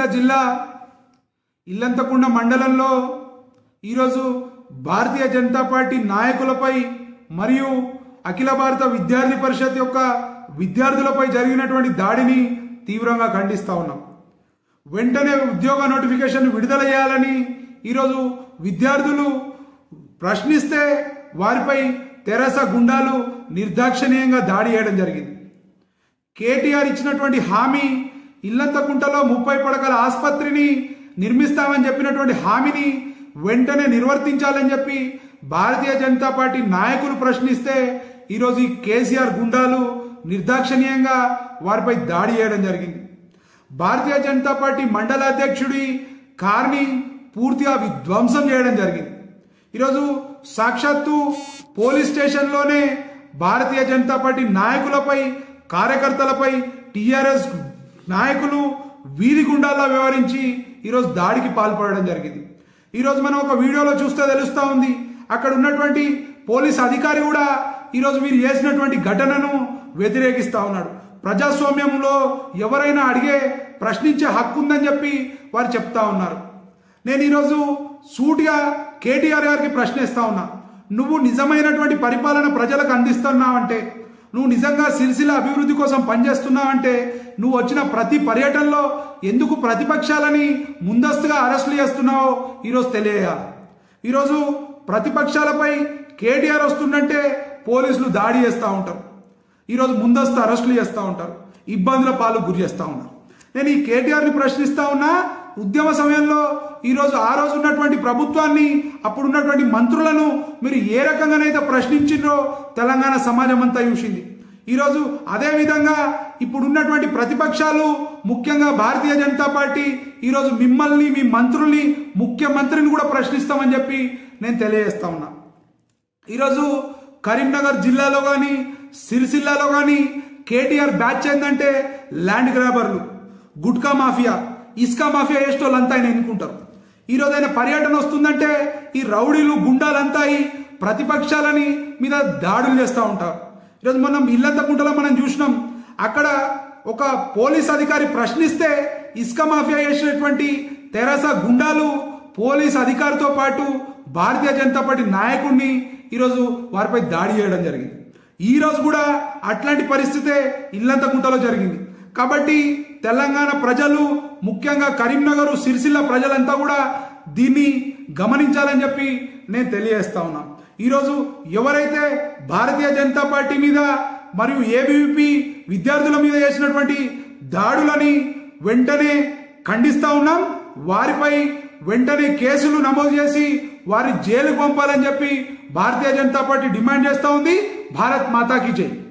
జిల్లా ఇల్లంతకుండ మండలంలో ఈరోజు భారతీయ జనతా పార్టీ నాయకులపై మరియు అఖిల భారత విద్యార్థి పరిషత్ యొక్క విద్యార్థులపై జరిగినటువంటి దాడిని తీవ్రంగా ఖండిస్తా ఉన్నాం వెంటనే ఉద్యోగ నోటిఫికేషన్ విడుదల చేయాలని ఈరోజు విద్యార్థులు ప్రశ్నిస్తే వారిపై తెరస గుండాలు నిర్దాక్షిణ్యంగా దాడి చేయడం జరిగింది కేటీఆర్ ఇచ్చినటువంటి హామీ ఇల్లంతకుంటలో ముప్పై పడకల ఆసుపత్రిని నిర్మిస్తామని చెప్పినటువంటి హామీని వెంటనే నిర్వర్తించాలని చెప్పి భారతీయ జనతా పార్టీ నాయకులు ప్రశ్నిస్తే ఈరోజు ఈ కేసీఆర్ గుండాలు నిర్దాక్షిణ్యంగా వారిపై దాడి చేయడం జరిగింది భారతీయ జనతా పార్టీ మండల అధ్యక్షుడి కార్ని పూర్తిగా విధ్వంసం చేయడం జరిగింది ఈరోజు సాక్షాత్తు పోలీస్ స్టేషన్లోనే భారతీయ జనతా పార్టీ నాయకులపై కార్యకర్తలపై టీఆర్ఎస్ నాయకులు వీధి గుండాల్లో వ్యవహరించి ఈరోజు దాడికి పాల్పడడం జరిగింది ఈరోజు మనం ఒక వీడియోలో చూస్తే తెలుస్తూ ఉంది అక్కడ ఉన్నటువంటి పోలీస్ అధికారి కూడా ఈరోజు మీరు చేసినటువంటి ఘటనను వ్యతిరేకిస్తా ఉన్నాడు ప్రజాస్వామ్యంలో ఎవరైనా అడిగే ప్రశ్నించే హక్కు ఉందని చెప్పి వారు చెప్తా ఉన్నారు నేను ఈరోజు సూటిగా కేటీఆర్ గారికి ప్రశ్నిస్తా ఉన్నా నువ్వు నిజమైనటువంటి పరిపాలన ప్రజలకు అందిస్తున్నావంటే నువ్వు నిజంగా సిరిసిల్ల అభివృద్ధి కోసం పనిచేస్తున్నావంటే నువ్వు వచ్చిన ప్రతి పర్యటనలో ఎందుకు ప్రతిపక్షాలని ముందస్తుగా అరెస్టులు చేస్తున్నావో ఈరోజు తెలియజేయాలి ఈరోజు ప్రతిపక్షాలపై కేటీఆర్ వస్తుందంటే పోలీసులు దాడి చేస్తూ ఉంటారు ఈరోజు ముందస్తు అరెస్టులు చేస్తూ ఉంటారు ఇబ్బందుల పాలు గురి చేస్తూ ఉన్నారు నేను ఈ కేటీఆర్ని ప్రశ్నిస్తా ఉన్నా ఉద్యమ సమయంలో ఈరోజు ఆ రోజు ఉన్నటువంటి ప్రభుత్వాన్ని అప్పుడు ఉన్నటువంటి మంత్రులను మీరు ఏ రకంగానైతే ప్రశ్నించిండ్రో తెలంగాణ సమాజం అంతా చూసింది ఈరోజు అదే విధంగా ఇప్పుడు ఉన్నటువంటి ప్రతిపక్షాలు ముఖ్యంగా భారతీయ జనతా పార్టీ ఈరోజు మిమ్మల్ని మీ మంత్రుల్ని ముఖ్యమంత్రిని కూడా ప్రశ్నిస్తామని చెప్పి నేను తెలియజేస్తా ఉన్నా ఈరోజు కరీంనగర్ జిల్లాలో కానీ సిరిసిల్లాలో కానీ కేటీఆర్ బ్యాచ్ ఏంటంటే ల్యాండ్ గ్రాబర్లు గుట్కా మాఫియా ఇస్కా మాఫియా వేసేటోళ్ళంతా ఆయన ఎన్నుకుంటారు ఈరోజు ఆయన పర్యటన వస్తుందంటే ఈ రౌడీలు గుండాలంతా ఈ ప్రతిపక్షాలని మీద దాడులు చేస్తూ ఉంటారు ఈరోజు మనం ఇల్లంతకుంటలో మనం చూసినాం అక్కడ ఒక పోలీస్ అధికారి ప్రశ్నిస్తే ఇసుక మాఫియా చేసినటువంటి తెరస గుండాలు పోలీస్ అధికారితో పాటు భారతీయ జనతా పార్టీ నాయకుడిని ఈరోజు వారిపై దాడి చేయడం జరిగింది ఈ రోజు కూడా అట్లాంటి పరిస్థితే ఇల్లంతకుంటలో జరిగింది కాబట్టి తెలంగాణ ప్రజలు ముఖ్యంగా కరీంనగర్ సిరిసిల్ల ప్రజలంతా కూడా దీన్ని గమనించాలని చెప్పి నేను తెలియజేస్తా ఉన్నా ఈరోజు ఎవరైతే భారతీయ జనతా పార్టీ మీద మరియు ఏబీవీపీ విద్యార్థుల మీద చేసినటువంటి దాడులని వెంటనే ఖండిస్తా ఉన్నాం వారిపై వెంటనే కేసులు నమోదు చేసి వారి జైలుకు పంపాలని చెప్పి భారతీయ జనతా పార్టీ డిమాండ్ చేస్తూ ఉంది భారత్ మాతాకి జై